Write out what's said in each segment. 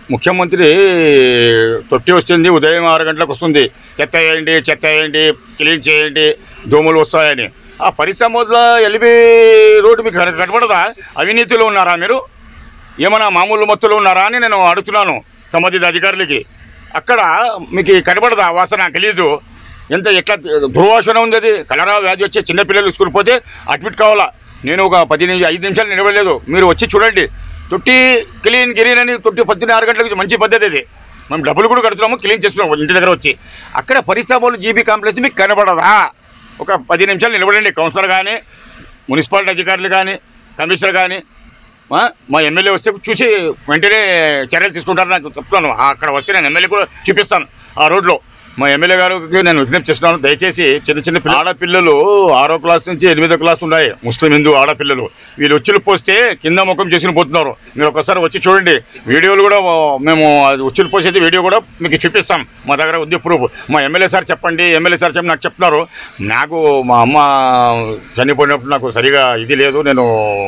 ముఖ్యమంత్రి తొట్టి వస్తుంది ఉదయం ఆరు గంటలకు వస్తుంది చెత్త వేయండి చెత్త వేయండి క్లీన్ చేయండి దోమలు వస్తాయని ఆ పరిశ్రమలో ఎల్బీ రోడ్డు మీకు కన- కనబడదా అవినీతిలో ఉన్నారా మీరు ఏమైనా మామూలు మొత్తులు ఉన్నారా అని నేను అడుగుతున్నాను సంబంధిత అధికారులకి అక్కడ మీకు కనబడదా ఆ వాసన గలీజు ఎంత ఎట్లా దుర్వాసన ఉంది అది కలరా వ్యాధి వచ్చే చిన్నపిల్లలు స్కూల్ పోతే అడ్మిట్ కావాలా నేను ఒక పది నిమిషం ఐదు నిమిషాలు నిలబడలేదు మీరు వచ్చి చూడండి తొట్టి క్లీన్ గిలీన్ అని తొట్టి పొద్దున్న ఆరు గంటలకు మంచి పద్ధతి అది మేము డబ్బులు కూడా కడుతున్నాము క్లీన్ చేస్తున్నాము ఇంటి దగ్గర వచ్చి అక్కడ పరిశ్రమలు జీబీ కాంప్లెక్స్ మీకు కనబడదా ఒక పది నిమిషాలు నిలబడండి కౌన్సిలర్ కానీ మున్సిపాలిటీ అధికారులు కానీ కమిషనర్ కానీ మా మా ఎమ్మెల్యే వస్తే చూసి వెంటనే చర్యలు తీసుకుంటారని నాకు చెప్తున్నాను అక్కడ వస్తే నేను ఎమ్మెల్యే కూడా చూపిస్తాను ఆ రోడ్లో మా ఎమ్మెల్యే గారికి నేను విజ్ఞప్తి చేస్తున్నాను దయచేసి చిన్న చిన్న పిల్ల- ఆడపిల్లలు ఆరో క్లాస్ నుంచి ఎనిమిదో క్లాస్ ఉన్నాయి ముస్లిం హిందూ ఆడపిల్లలు వీళ్ళు ఉచ్చులు పోస్తే కింద ముఖం చేసుకుని పోతున్నారు మీరు ఒకసారి వచ్చి చూడండి వీడియోలు కూడా మేము అది ఉచ్చులు పోసేది వీడియో కూడా మీకు చూపిస్తాం మా దగ్గర ఉంది ప్రూఫ్ మా ఎమ్మెల్యే సార్ చెప్పండి ఎమ్మెల్యే సార్ చెప్పి నాకు చెప్తున్నారు నాకు మా అమ్మ చనిపోయినప్పుడు నాకు సరిగా ఇది లేదు నేను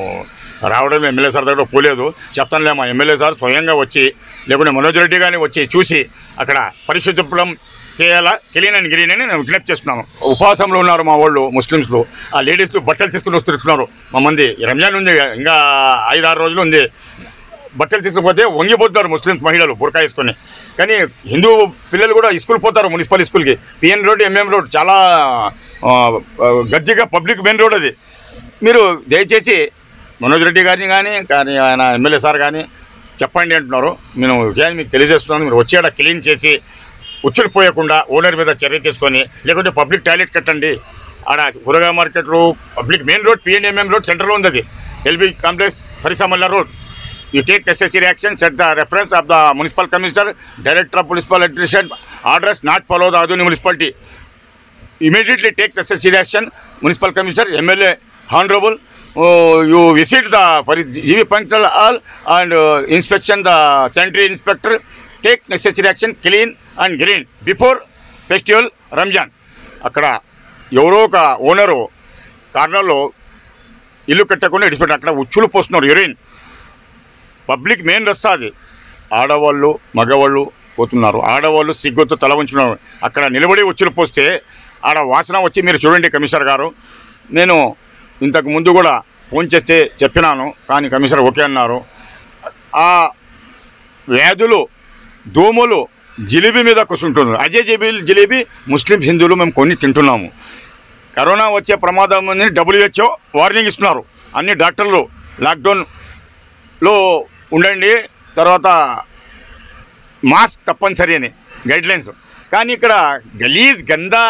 రావడం ఎమ్మెల్యే సార్ దగ్గర పోలేదు చెప్తానులే మా ఎమ్మెల్యే సార్ స్వయంగా వచ్చి లేకుంటే మనోజ్ రెడ్డి కానీ వచ్చి చూసి అక్కడ పరిశుద్ధం చేయాలా క్లీన్ అండ్ గ్రీన్ అని నేను విజ్ఞప్తి చేస్తున్నాను ఉపవాసంలో ఉన్నారు మా వాళ్ళు ముస్లిమ్స్లో ఆ లేడీస్ బట్టలు తీసుకుని వస్తున్నారు మా మంది రంజాన్ ఉంది ఇంకా ఐదు ఆరు రోజులు ఉంది బట్టలు తీసుకుపోతే వంగిపోతున్నారు ముస్లిమ్స్ మహిళలు బురకా వేసుకొని కానీ హిందూ పిల్లలు కూడా స్కూల్ పోతారు మున్సిపల్ స్కూల్కి పిఎన్ రోడ్ ఎంఎం రోడ్ చాలా ఆ, ఆ, గజ్జిగా పబ్లిక్ మెయిన్ రోడ్ అది మీరు దయచేసి మనోజ్ రెడ్డి గారిని కానీ కానీ ఆయన ఎమ్మెల్యే సార్ కానీ చెప్పండి అంటున్నారు నేను విజయాన్ని మీకు తెలియజేస్తున్నాను మీరు వచ్చి ఆడ క్లీన్ చేసి ఉచ్చులు పోయకుండా ఓనర్ మీద చర్య తీసుకొని లేకుంటే పబ్లిక్ టాయిలెట్ కట్టండి ఆడ కూరగాయ మార్కెట్లు public main road PNMM road సెంటర్లో ఉంది అది ఎల్బీ కాంప్లెక్స్ పరిసమల్ల road you take necessary action set the reference of the municipal commissioner director of municipal administration orders not follow the Adoni municipality immediately take necessary action. Municipal Commissioner, MLA, Honorable, uh, you visit the for GV Punctual Hall and uh, inspection the sanitary inspector. Take necessary action, clean and green before festival Ramjan. అక్కడ ఎవరో ఒక owner కార్నర్లో ఇల్లు కట్టకుండా ఇడిచిపెట్టి అక్కడ ఉచ్చులు పోస్తున్నారు urine public main రస్తా అది ఆడవాళ్ళు మగవాళ్ళు పోతున్నారు ఆడవాళ్ళు సిగ్గుతో తల ఉంచున్నారు అక్కడ నిలబడి ఉచ్చులు పోస్తే ఆడ వాసన వచ్చి మీరు చూడండి కమిషనర్ గారు నేను ఇంతకు ముందు కూడా ఫోన్ చేస్తే చెప్పినాను కానీ కమిషనర్ ఓకే అన్నారు ఆ వ్యాధులు దోమలు జిలేబీ మీద కూర్చుంటున్నారు అజయ్ జిబీ జిలేబీ ముస్లిం హిందువులు మేము కొన్ని తింటున్నాము కరోనా వచ్చే ప్రమాదం అని డబ్ల్యూహెచ్ఓ వార్నింగ్ ఇస్తున్నారు అన్ని డాక్టర్లు లాక్డౌన్లో ఉండండి తర్వాత మాస్క్ తప్పనిసరి అని గైడ్లైన్స్ కానీ ఇక్కడ గలీజ్ గందా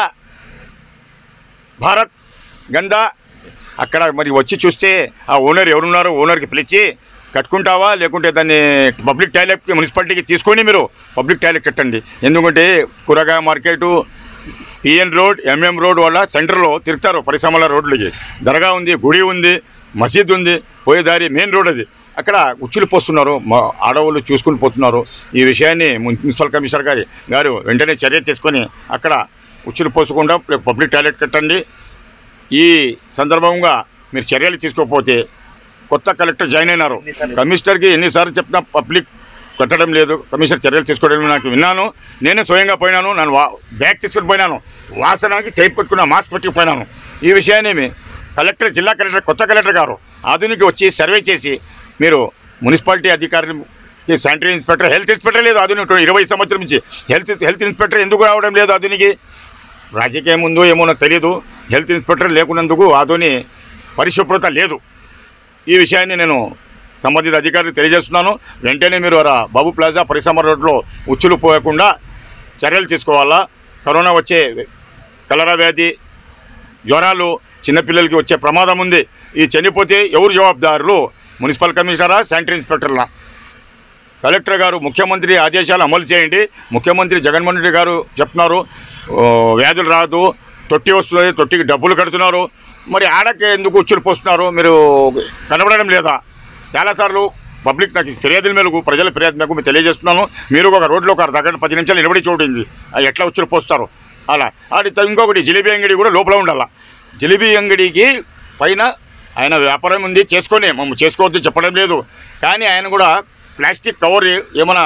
భారత్ గందా అక్కడ మరి వచ్చి చూస్తే ఆ ఓనర్ ఎవరున్నారో ఓనర్కి పిలిచి కట్టుకుంటావా లేకుంటే దాన్ని పబ్లిక్ టాయిలెట్ మున్సిపాలిటీకి తీసుకొని మీరు పబ్లిక్ టాయిలెట్ కట్టండి ఎందుకంటే కూరగాయ market PN road MM road వల్ల సెంటర్లో తిరుగుతారు పరిశ్రమల రోడ్లకి దర్గా ఉంది గుడి ఉంది మసీద్ ఉంది పోయే దారి మెయిన్ రోడ్ అది అక్కడ ఉచ్చులు పోస్తున్నారు మా ఆడవాళ్ళు చూసుకుని పోతున్నారు ఈ విషయాన్ని మున్సిపల్ కమిషనర్ గారి గారు వెంటనే చర్య తీసుకొని అక్కడ ఉచ్చులు పోసకుండా పబ్లిక్ టాయిలెట్ కట్టండి ఈ సందర్భంగా మీరు చర్యలు తీసుకోకపోతే కొత్త కలెక్టర్ జాయిన్ అయినారు కమిషనర్కి ఎన్నిసార్లు చెప్పినా పబ్లిక్ కట్టడం లేదు కమిషనర్ చర్యలు తీసుకోవడం నాకు విన్నాను నేనే స్వయంగా పోయినాను నన్ను వా బ్యాగ్ తీసుకుని పోయినాను వాసనకి చేయి పెట్టుకున్న మాస్క్ పెట్టుకుపోయినాను ఈ విషయాన్ని మీ కలెక్టర్ జిల్లా కలెక్టర్ కొత్త కలెక్టర్ గారు ఆధునిక వచ్చి సర్వే చేసి మీరు మున్సిపాలిటీ అధికారులకి శానిటరీ ఇన్స్పెక్టర్ హెల్త్ ఇన్స్పెక్టర్ లేదు ఆధునిక ఇరవై సంవత్సరం నుంచి హెల్త్ హెల్త్ ఇన్స్పెక్టర్ ఎందుకు రావడం లేదు ఆధునికి రాజకీయం ఉందో ఏమో నాకు తెలియదు హెల్త్ ఇన్స్పెక్టర్ లేకున్నందుకు ఆధుని పరిశుభ్రత లేదు ఈ విషయాన్ని నేను సంబంధిత అధికారులకు తెలియజేస్తున్నాను వెంటనే మీరు ఆ బాబు ప్లాజా పరిశ్రమ రోడ్లో ఉచ్చులు పోయకుండా చర్యలు తీసుకోవాలా కరోనా వచ్చే కలరా వ్యాధి జ్వరాలు చిన్నపిల్లలకి వచ్చే ప్రమాదం ఉంది ఈ చనిపోతే ఎవరు జవాబుదారులు మున్సిపల్ కమిషనరా శానిటరీ ఇన్స్పెక్టర్లా కలెక్టర్ గారు ముఖ్యమంత్రి ఆదేశాలు అమలు చేయండి ముఖ్యమంత్రి జగన్మోహన్ రెడ్డి గారు చెప్తున్నారు ఓ, వ్యాధులు రాదు తొట్టి వస్తుంది తొట్టికి డబ్బులు కడుతున్నారు మరి ఆడకి ఎందుకు ఉచ్చులు పోస్తున్నారు మీరు కనబడడం లేదా చాలాసార్లు పబ్లిక్ నాకు ఫిర్యాదుల మేరకు ప్రజల ఫిర్యాదు మేరకు మీరు తెలియజేస్తున్నాను మీరు ఒక రోడ్లో ఒక దగ్గర పది నిమిషాలు నిలబడి చూడండి అది ఎట్లా ఉచ్చులు పోస్తారు అలా అది ఇంకొకటి జిలేబీ అంగడి కూడా లోపల ఉండాల జిలేబీ అంగడికి పైన ఆయన వ్యాపారం ఉంది చేసుకొని మేము చేసుకోవద్దు చెప్పడం లేదు కానీ ఆయన కూడా ప్లాస్టిక్ కవర్ ఏమైనా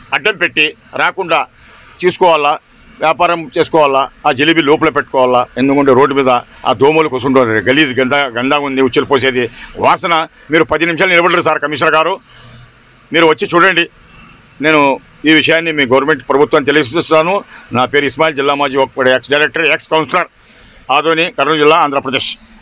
అడ్డం పెట్టి రాకుండా చూసుకోవాలా వ్యాపారం చేసుకోవాలా ఆ జిలేబీ లోపల పెట్టుకోవాలా ఎందుకంటే రోడ్డు మీద ఆ దోమలు కూర్చుంటారు గలీజ్ గంద గందా ఉంది ఉచ్చులు పోసేది వాసన మీరు పది నిమిషాలు నిలబడరు సార్ కమిషనర్ గారు మీరు వచ్చి చూడండి నేను ఈ విషయాన్ని మీ గవర్నమెంట్ ప్రభుత్వాన్ని తెలియజేస్తున్నాను నా పేరు ఇస్మాయిల్ జిల్లా మాజీ ఒక ex director ex councillor Adoni Kurnool జిల్లా ఆంధ్రప్రదేశ్